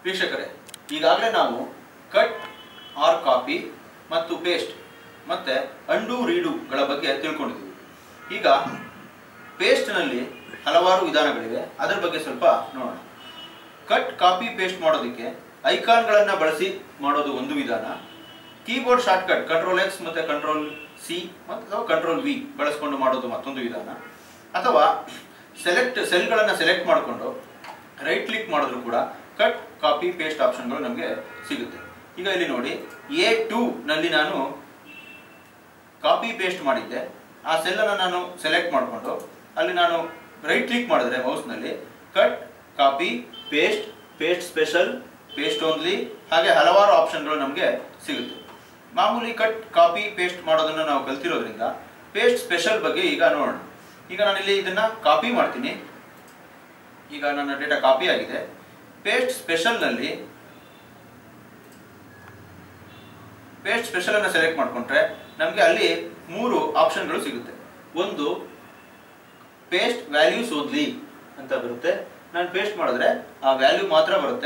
ವೀಕ್ಷಕರೇ ಈಗಾಗಲೇ ನಾವು ಕಟ್ ಆರ್ ಕಾಪಿ ಮತ್ತು ಪೇಸ್ಟ್ ಮತ್ತೆ ಅಂಡು ರೀಡುಗಳ ಬಗ್ಗೆ ತಿಳ್ಕೊಂಡಿದ್ದೀವಿ ಈಗ ಪೇಸ್ಟ್ನಲ್ಲಿ ಹಲವಾರು ವಿಧಾನಗಳಿವೆ ಅದರ ಬಗ್ಗೆ ಸ್ವಲ್ಪ ನೋಡೋಣ ಕಟ್ ಕಾಪಿ ಪೇಸ್ಟ್ ಮಾಡೋದಕ್ಕೆ ಐಕಾನ್ಗಳನ್ನು ಬಳಸಿ ಮಾಡೋದು ಒಂದು ವಿಧಾನ ಕೀಬೋರ್ಡ್ ಶಾರ್ಟ್ಕಟ್ ಕಂಟ್ರೋಲ್ ಎಕ್ಸ್ ಮತ್ತೆ ಕಂಟ್ರೋಲ್ ಸಿ ಮತ್ತು ಕಂಟ್ರೋಲ್ ವಿ ಬಳಸ್ಕೊಂಡು ಮಾಡೋದು ಮತ್ತೊಂದು ವಿಧಾನ ಅಥವಾ ಸೆಲೆಕ್ಟ್ ಸೆಲ್ಗಳನ್ನು ಸೆಲೆಕ್ಟ್ ಮಾಡಿಕೊಂಡು ರೈಟ್ ಕ್ಲಿಕ್ ಮಾಡಿದ್ರು ಕೂಡ ಕಟ್ ಕಾಪಿ ಪೇಸ್ಟ್ ಆಪ್ಷನ್ಗಳು ನಮಗೆ ಸಿಗುತ್ತೆ ಈಗ ಇಲ್ಲಿ ನೋಡಿ ಎ ಟೂ ನಲ್ಲಿ ನಾನು ಕಾಪಿ ಪೇಸ್ಟ್ ಮಾಡಿದ್ದೆ ಆ ಸೆಲ್ಲನ್ನು ನಾನು ಸೆಲೆಕ್ಟ್ ಮಾಡಿಕೊಂಡು ಅಲ್ಲಿ ನಾನು ರೈಟ್ ಕ್ಲಿಕ್ ಮಾಡಿದ್ರೆ ಮೌಸ್ನಲ್ಲಿ cut copy paste paste special paste only ಹಾಗೆ ಹಲವಾರು ಆಪ್ಷನ್ಗಳು ನಮಗೆ ಸಿಗುತ್ತೆ ಮಾಮೂಲಿ ಕಟ್ ಕಾಪಿ ಪೇಸ್ಟ್ ಮಾಡೋದನ್ನು ನಾವು ಕಲ್ತಿರೋದ್ರಿಂದ ಪೇಸ್ಟ್ ಸ್ಪೆಷಲ್ ಬಗ್ಗೆ ಈಗ ನೋಡೋಣ ಈಗ ನಾನಿಲ್ಲಿ ಇದನ್ನ ಕಾಪಿ ಮಾಡ್ತೀನಿ ಈಗ ನನ್ನ ಡೇಟಾ ಕಾಪಿ ಆಗಿದೆ ಪೇಸ್ಟ್ ಸ್ಪೆಷಲ್ನಲ್ಲಿ ಪೇಸ್ಟ್ ಸ್ಪೆಷಲ್ ಅನ್ನು ಸೆಲೆಕ್ಟ್ ಮಾಡ್ಕೊಂಡ್ರೆ ನಮಗೆ ಅಲ್ಲಿ ಮೂರು ಆಪ್ಷನ್ಗಳು ಸಿಗುತ್ತೆ ಒಂದು ಪೇಸ್ಟ್ ವ್ಯಾಲ್ಯೂಸ್ ಓನ್ಲಿ ಅಂತ ಬರುತ್ತೆ ನಾನು ಪೇಸ್ಟ್ ಮಾಡಿದ್ರೆ ಆ ವ್ಯಾಲ್ಯೂ ಮಾತ್ರ ಬರುತ್ತೆ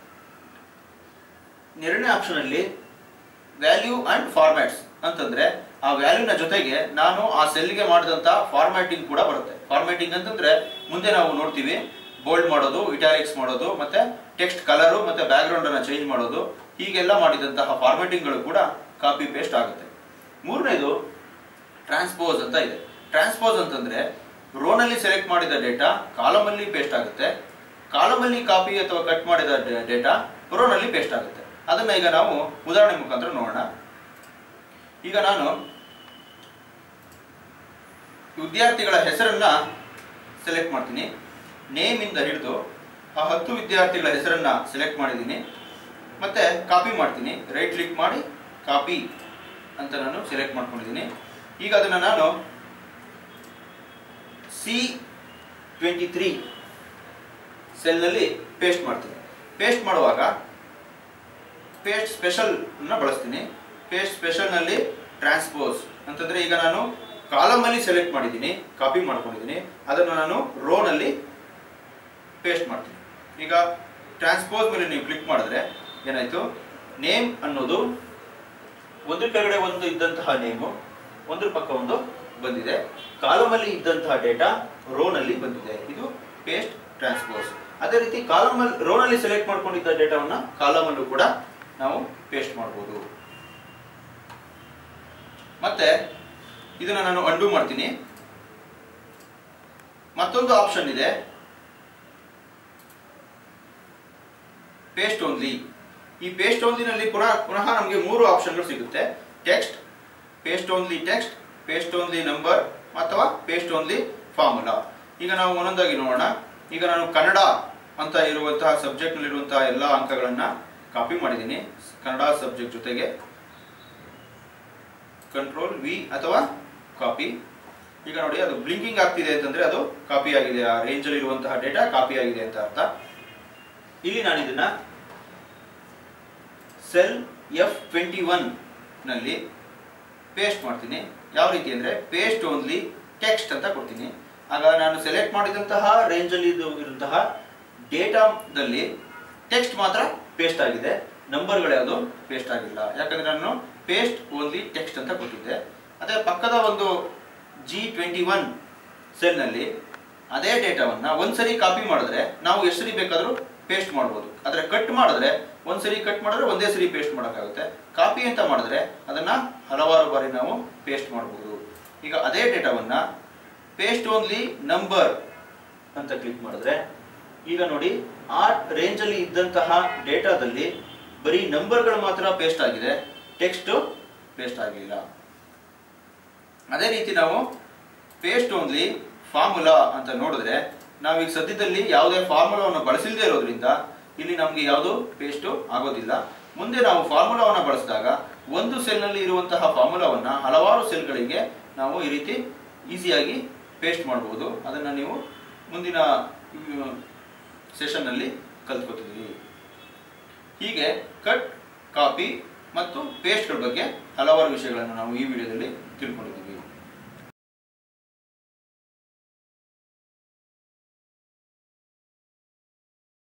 ಎರಡನೇ ಆಪ್ಷನ್ ಅಲ್ಲಿ ವ್ಯಾಲ್ಯೂ ಅಂಡ್ ಫಾರ್ಮ್ಯಾಟ್ಸ್ ಅಂತಂದ್ರೆ ಆ ವ್ಯಾಲ್ಯೂನ ಜೊತೆಗೆ ನಾನು ಆ ಸೆಲ್ಗೆ ಮಾಡಿದಂತ ಫಾರ್ಮ್ಯಾಟಿಂಗ್ ಕೂಡ ಬರುತ್ತೆ ಫಾರ್ಮ್ಯಾಟಿಂಗ್ ಅಂತಂದ್ರೆ ಮುಂದೆ ನಾವು ನೋಡ್ತೀವಿ ಬೋಲ್ಡ್ ಮಾಡೋದು ಇಟಾಲಿಕ್ಸ್ ಮಾಡೋದು ಮತ್ತೆ ಟೆಕ್ಸ್ಟ್ ಕಲರು ಮತ್ತೆ ಬ್ಯಾಕ್ಗ್ರೌಂಡ್ ಅನ್ನ ಚೇಂಜ್ ಮಾಡೋದು ಹೀಗೆಲ್ಲ ಮಾಡಿದಂತಹ ಫಾರ್ಮ್ಯಾಟಿಂಗ್ಗಳು ಕೂಡ ಕಾಪಿ ಪೇಸ್ಟ್ ಆಗುತ್ತೆ ಮೂರನೇದು ಟ್ರಾನ್ಸ್ಪೋಸ್ ಅಂತ ಇದೆ ಟ್ರಾನ್ಸ್ಪೋಸ್ ಅಂತಂದ್ರೆ ರೋನಲ್ಲಿ ಸೆಲೆಕ್ಟ್ ಮಾಡಿದ ಡೇಟಾ ಕಾಲಮಲ್ಲಿ ಪೇಸ್ಟ್ ಆಗುತ್ತೆ ಕಾಲಮಲ್ಲಿ ಕಾಪಿ ಅಥವಾ ಕಟ್ ಮಾಡಿದ ಡೇಟಾ ರೋನಲ್ಲಿ ಪೇಸ್ಟ್ ಆಗುತ್ತೆ ಅದನ್ನ ಈಗ ನಾವು ಉದಾಹರಣೆ ಮುಖಾಂತರ ನೋಡೋಣ ಈಗ ನಾನು ವಿದ್ಯಾರ್ಥಿಗಳ ಹೆಸರನ್ನ ಸೆಲೆಕ್ಟ್ ಮಾಡ್ತೀನಿ ನೇಮ್ ಇಂದ ಹಿಡಿದು ಆ ಹತ್ತು ವಿದ್ಯಾರ್ಥಿಗಳ ಹೆಸರನ್ನ ಸೆಲೆಕ್ಟ್ ಮಾಡಿದ್ದೀನಿ ಮತ್ತೆ ಕಾಪಿ ಮಾಡ್ತೀನಿ ರೈಟ್ ಕ್ಲಿಕ್ ಮಾಡಿ ಕಾಪಿ ಅಂತ ನಾನು ಸೆಲೆಕ್ಟ್ ಮಾಡ್ಕೊಂಡಿದ್ದೀನಿ ಈಗ ಅದನ್ನು ನಾನು ಸಿ ಟ್ವೆಂಟಿ ತ್ರೀ ಸೆಲ್ನಲ್ಲಿ ಪೇಸ್ಟ್ ಮಾಡ್ತೀನಿ ಪೇಸ್ಟ್ ಮಾಡುವಾಗ ಪೇಸ್ಟ್ ಸ್ಪೆಷಲ್ ಅನ್ನ ಬಳಸ್ತೀನಿ ಪೇಸ್ಟ್ ಸ್ಪೆಷಲ್ನಲ್ಲಿ ಟ್ರಾನ್ಸ್ಪೋಸ್ ಅಂತಂದ್ರೆ ಈಗ ನಾನು ಕಾಲಮಲ್ಲಿ ಸೆಲೆಕ್ಟ್ ಮಾಡಿದ್ದೀನಿ ಕಾಪಿ ಮಾಡ್ಕೊಂಡಿದ್ದೀನಿ ಅದನ್ನು ನಾನು ರೋನಲ್ಲಿ ಪೇಸ್ಟ್ ಮಾಡ್ತೀನಿ ಈಗ ಟ್ರಾನ್ಸ್ಪೋಸ್ ಮೇಲೆ ನೀವು ಕ್ಲಿಕ್ ಮಾಡಿದ್ರೆ ಏನಾಯ್ತು ನೇಮ್ ಅನ್ನೋದು ಒಂದ್ರ ಕೆಳಗಡೆ ಒಂದು ಇದ್ದಂತಹ ನೇಮು ಒಂದ್ರ ಪಕ್ಕ ಒಂದು ಬಂದಿದೆ ಕಾಲಮಲ್ಲಿ ಇದ್ದಂತಹ ಡೇಟಾ ರೋನಲ್ಲಿ ಬಂದಿದೆ ಇದು ಪೇಸ್ಟ್ ಟ್ರಾನ್ಸ್ಪೋಸ್ ಅದೇ ರೀತಿ ಕಾಲಮಲ್ಲಿ ರೋನಲ್ಲಿ ಸೆಲೆಕ್ಟ್ ಮಾಡ್ಕೊಂಡಿದ್ದ ಡೇಟಾವನ್ನ ಕಾಲಮಲ್ಲೂ ಕೂಡ ನಾವು ಪೇಸ್ಟ್ ಮಾಡ್ಬೋದು ಮತ್ತೆ ಇದನ್ನ ನಾನು ಅಂಡು ಮಾಡ್ತೀನಿ ಮತ್ತೊಂದು ಆಪ್ಷನ್ ಇದೆ ಪೇಸ್ಟ್ ಓನ್ಲಿ ಈ ಪೇಸ್ಟ್ ಓನ್ಲಿನಲ್ಲಿ ಪುನಃ ಪುನಃ ನಮಗೆ ಮೂರು ಆಪ್ಷನ್ಗಳು ಸಿಗುತ್ತೆ text paste only text paste only number ಅಥವಾ ಪೇಸ್ಟ್ ಓನ್ಲಿ ಫಾರ್ಮುಲಾ ಈಗ ನಾವು ಒಂದೊಂದಾಗಿ ನೋಡೋಣ ಈಗ ನಾನು ಕನ್ನಡ ಅಂತ ಇರುವಂತಹ ಸಬ್ಜೆಕ್ಟ್ ನಲ್ಲಿರುವಂತಹ ಎಲ್ಲ ಅಂಕಗಳನ್ನ ಕಾಪಿ ಮಾಡಿದ್ದೀನಿ ಕನ್ನಡ ಸಬ್ಜೆಕ್ಟ್ ಜೊತೆಗೆ ಕಂಟ್ರೋಲ್ ವಿ ಅಥವಾ ಕಾಪಿ ಈಗ ನೋಡಿ ಅದು ಬ್ಲಿಂಕಿಂಗ್ ಆಗ್ತಿದೆ ಅಂತಂದ್ರೆ ಅದು ಕಾಪಿ ಆಗಿದೆ ಆ ರೇಂಜ್ ಅಲ್ಲಿ ಇರುವಂತಹ ಡೇಟಾ ಕಾಪಿ ಆಗಿದೆ ಅಂತ ಅರ್ಥ ಇಲ್ಲಿ ನಾನು ಇದನ್ನ ಸೆಲ್ ಎಫ್ ಟ್ವೆಂಟಿ ಒನ್ ನಲ್ಲಿ ಪೇಸ್ಟ್ ಮಾಡ್ತೀನಿ ಯಾವ ರೀತಿ ಅಂದ್ರೆ ಪೇಸ್ಟ್ ಓನ್ಲಿ ಟೆಕ್ಸ್ಟ್ ಅಂತ ಕೊಡ್ತೀನಿ ಆಗ ನಾನು ಸೆಲೆಕ್ಟ್ ಮಾಡಿದಂತಹ ರೇಂಜ್ ಅಲ್ಲಿ ಇದು ಇರುವಂತಹ ಡೇಟಾದಲ್ಲಿ ಟೆಕ್ಸ್ಟ್ ಮಾತ್ರ ಪೇಸ್ಟ್ ಆಗಿದೆ ನಂಬರ್ಗಳು ಯಾವುದು ಪೇಸ್ಟ್ ಆಗಿಲ್ಲ ಯಾಕಂದ್ರೆ ನಾನು ಪೇಸ್ಟ್ ಓನ್ಲಿ ಟೆಕ್ಸ್ಟ್ ಅಂತ ಕೊಟ್ಟಿದ್ದೆ ಅದೇ ಪಕ್ಕದ ಒಂದು ಜಿ ಟ್ವೆಂಟಿ ಒನ್ ಸೆಲ್ನಲ್ಲಿ ಅದೇ ಡೇಟಾವನ್ನ ಒಂದ್ಸರಿ ಕಾಪಿ ಮಾಡಿದ್ರೆ ನಾವು ಎಷ್ಟು ಸರಿ ಬೇಕಾದರೂ ಪೇಸ್ಟ್ ಮಾಡ್ಬೋದು ಆದ್ರೆ ಕಟ್ ಮಾಡಿದ್ರೆ ಒಂದ್ಸರಿ ಕಟ್ ಮಾಡಿದ್ರೆ ಒಂದೇ ಸರಿ ಪೇಸ್ಟ್ ಮಾಡೋಕ್ಕಾಗುತ್ತೆ ಕಾಪಿ ಅಂತ ಮಾಡಿದ್ರೆ ಅದನ್ನ ಹಲವಾರು ಬಾರಿ ನಾವು ಪೇಸ್ಟ್ ಮಾಡ್ಬೋದು ಈಗ ಅದೇ ಡೇಟಾವನ್ನ ಪೇಸ್ಟ್ ಓನ್ಲಿ ನಂಬರ್ ಅಂತ ಕ್ಲಿಕ್ ಮಾಡಿದ್ರೆ ಈಗ ನೋಡಿ ಆ ರೇಂಜ್ ಅಲ್ಲಿ ಇದ್ದಂತಹ ಡೇಟಾದಲ್ಲಿ ಬರೀ ನಂಬರ್ಗಳು ಮಾತ್ರ ಪೇಸ್ಟ್ ಆಗಿದೆ ಟೆಕ್ಸ್ಟ್ ಪೇಸ್ಟ್ ಆಗಿಲ್ಲ ಅದೇ ರೀತಿ ನಾವು ಪೇಸ್ಟ್ ಓನ್ಲಿ ಫಾರ್ಮುಲಾ ಅಂತ ನೋಡಿದ್ರೆ ನಾವೀಗ ಸದ್ಯದಲ್ಲಿ ಯಾವುದೇ ಫಾರ್ಮುಲಾವನ್ನು ಬಳಸಿಲ್ಲದೆ ಇರೋದ್ರಿಂದ ಇಲ್ಲಿ ನಮಗೆ ಯಾವುದು ಪೇಸ್ಟ್ ಆಗೋದಿಲ್ಲ ಮುಂದೆ ನಾವು ಫಾರ್ಮುಲಾವನ್ನು ಬಳಸಿದಾಗ ಒಂದು ಸೆಲ್ನಲ್ಲಿ ಇರುವಂತಹ ಫಾರ್ಮುಲಾವನ್ನ ಹಲವಾರು ಸೆಲ್ಗಳಿಗೆ ನಾವು ಈ ರೀತಿ ಈಸಿಯಾಗಿ ಪೇಸ್ಟ್ ಮಾಡಬಹುದು ಅದನ್ನು ನೀವು ಮುಂದಿನ ಸೆಷನ್ನಲ್ಲಿ ಕಲ್ತ್ಕೊತಿದ್ದೀವಿ ಹೀಗೆ ಕಟ್ ಕಾಪಿ ಮತ್ತು ಪೇಸ್ಟ್ಗಳ ಬಗ್ಗೆ ಹಲವಾರು ವಿಷಯಗಳನ್ನು ನಾವು ಈ ವಿಡಿಯೋದಲ್ಲಿ ತಿಳ್ಕೊಂಡಿದ್ದೀವಿ